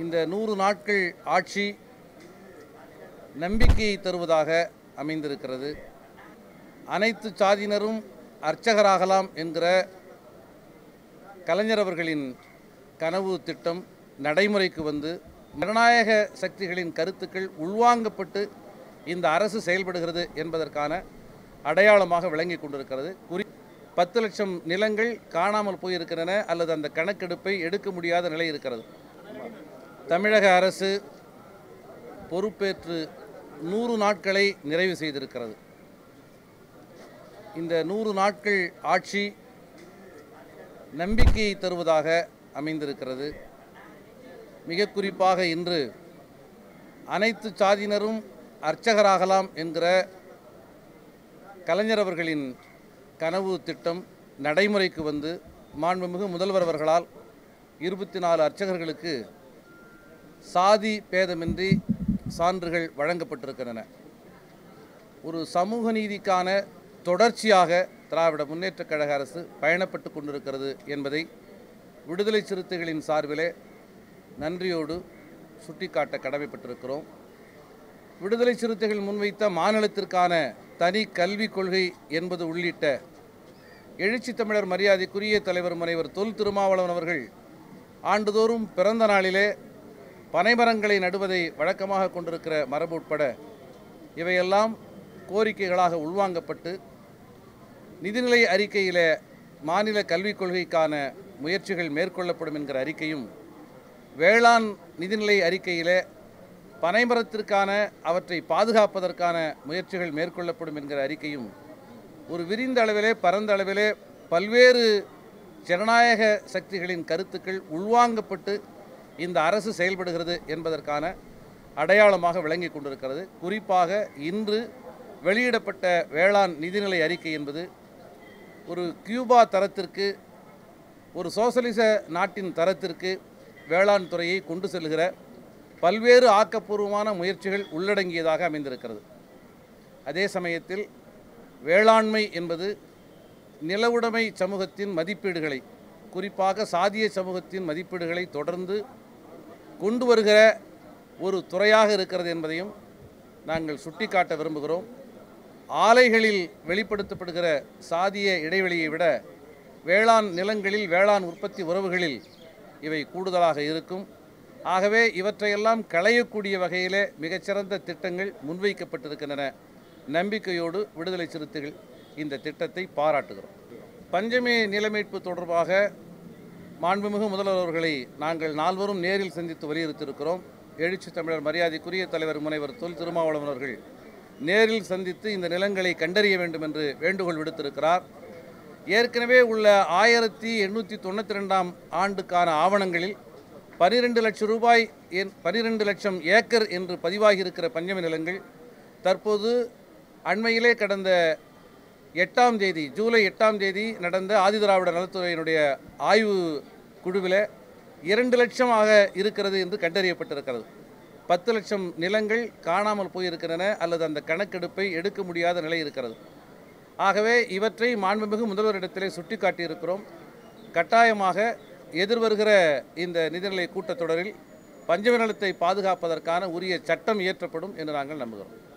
இந்த நூறு நாட்கள் ஆட்சி நம்பிக்கையை தருவதாக அமைந்திருக்கிறது அனைத்து சாதியினரும் அர்ச்சகராகலாம் என்கிற கலைஞர் அவர்களின் கனவு திட்டம் நடைமுறைக்கு வந்து ஜனநாயக சக்திகளின் கருத்துக்கள் உள்வாங்கப்பட்டு இந்த அரசு செயல்படுகிறது என்பதற்கான அடையாளமாக விளங்கி கொண்டிருக்கிறது குறி பத்து லட்சம் நிலங்கள் காணாமல் போயிருக்கின்றன அல்லது அந்த கணக்கெடுப்பை எடுக்க முடியாத நிலை இருக்கிறது தமிழக அரசு பொறுப்பேற்று நூறு நாட்களை நிறைவு செய்திருக்கிறது இந்த நூறு நாட்கள் ஆட்சி நம்பிக்கையை தருவதாக அமைந்திருக்கிறது மிக குறிப்பாக இன்று அனைத்து சாதியினரும் அர்ச்சகராகலாம் என்கிற கலைஞர் அவர்களின் கனவு திட்டம் நடைமுறைக்கு வந்து மாண்புமிகு முதல்வர் அவர்களால் இருபத்தி நாலு அர்ச்சகர்களுக்கு சாதி பேதமின்றி சான்றுகள் வழங்கப்பட்டிருக்கின்றன ஒரு சமூக நீதிக்கான தொடர்ச்சியாக திராவிட முன்னேற்றக் கழக அரசு பயணப்பட்டு கொண்டிருக்கிறது என்பதை விடுதலை சிறுத்தைகளின் சார்பிலே நன்றியோடு சுட்டிக்காட்ட கடமைப்பட்டிருக்கிறோம் விடுதலை சிறுத்தைகள் முன்வைத்த மாநிலத்திற்கான தனி கல்விக் கொள்கை என்பது உள்ளிட்ட எழுச்சி தமிழர் மரியாதைக்குரிய தலைவர் முனைவர் தொல் திருமாவளவன் அவர்கள் ஆண்டுதோறும் பிறந்த நாளிலே பனைமரங்களை நடுவதை வழக்கமாக கொண்டிருக்கிற மரபு உட்பட இவையெல்லாம் கோரிக்கைகளாக உள்வாங்கப்பட்டு நிதிநிலை அறிக்கையிலே மாநில கல்விக் கொள்கைக்கான முயற்சிகள் மேற்கொள்ளப்படும் என்கிற அறிக்கையும் வேளாண் நிதிநிலை அறிக்கையிலே பனைமரத்திற்கான அவற்றை பாதுகாப்பதற்கான முயற்சிகள் மேற்கொள்ளப்படும் என்கிற அறிக்கையும் ஒரு விரிந்த அளவிலே பரந்த அளவிலே பல்வேறு ஜனநாயக சக்திகளின் கருத்துக்கள் உள்வாங்கப்பட்டு இந்த அரசு செயல்படுகிறது என்பதற்கான அடையாளமாக விளங்கி கொண்டிருக்கிறது குறிப்பாக இன்று வெளியிடப்பட்ட வேளாண் நிதிநிலை அறிக்கை என்பது ஒரு கியூபா தரத்திற்கு ஒரு சோசலிச நாட்டின் தரத்திற்கு வேளாண் துறையை கொண்டு செல்கிற பல்வேறு ஆக்கப்பூர்வமான முயற்சிகள் உள்ளடங்கியதாக அமைந்திருக்கிறது அதே சமயத்தில் வேளாண்மை என்பது நிலவுடைமை சமூகத்தின் மதிப்பீடுகளை குறிப்பாக சாதிய சமூகத்தின் மதிப்பீடுகளை தொடர்ந்து கொண்டு வருகிற ஒரு துறையாக இருக்கிறது என்பதையும் நாங்கள் சுட்டிக்காட்ட விரும்புகிறோம் ஆலைகளில் வெளிப்படுத்தப்படுகிற சாதிய இடைவெளியை விட வேளாண் நிலங்களில் வேளாண் உற்பத்தி உறவுகளில் இவை கூடுதலாக இருக்கும் ஆகவே இவற்றையெல்லாம் களையக்கூடிய வகையிலே மிகச்சிறந்த திட்டங்கள் முன்வைக்கப்பட்டிருக்கின்றன நம்பிக்கையோடு விடுதலை சிறுத்தைகள் இந்த திட்டத்தை பாராட்டுகிறோம் பஞ்சமி நிலமீட்பு தொடர்பாக மாண்புமிகு முதல்வர் அவர்களை நாங்கள் நால்வரும் நேரில் சந்தித்து வலியுறுத்தியிருக்கிறோம் எழுச்சி தமிழர் மரியாதைக்குரிய தலைவர் முனைவர் தொல் திருமாவளவன் அவர்கள் நேரில் சந்தித்து இந்த நிலங்களை கண்டறிய வேண்டும் என்று வேண்டுகோள் விடுத்திருக்கிறார் ஏற்கனவே உள்ள ஆயிரத்தி எண்ணூற்றி தொண்ணூற்றி ரெண்டாம் ஆண்டுக்கான ஆவணங்களில் பனிரெண்டு லட்சம் ரூபாய் என் பனிரெண்டு லட்சம் ஏக்கர் என்று பதிவாகி இருக்கிற பஞ்சமி நிலங்கள் தற்போது அண்மையிலே கடந்த எட்டாம் தேதி ஜூலை எட்டாம் தேதி நடந்த ஆதிதிராவிட நலத்துறையினுடைய ஆய்வு குழுவில் இரண்டு லட்சமாக இருக்கிறது என்று கண்டறியப்பட்டிருக்கிறது பத்து லட்சம் நிலங்கள் காணாமல் போயிருக்கின்றன அல்லது அந்த கணக்கெடுப்பை எடுக்க முடியாத நிலை இருக்கிறது ஆகவே இவற்றை மாண்புமிகு முதல்வரிடத்திலே சுட்டிக்காட்டியிருக்கிறோம் கட்டாயமாக எதிர்வருகிற இந்த நிதிநிலை கூட்டத்தொடரில் பஞ்சம நிலத்தை பாதுகாப்பதற்கான உரிய சட்டம் இயற்றப்படும் என்று நாங்கள் நம்புகிறோம்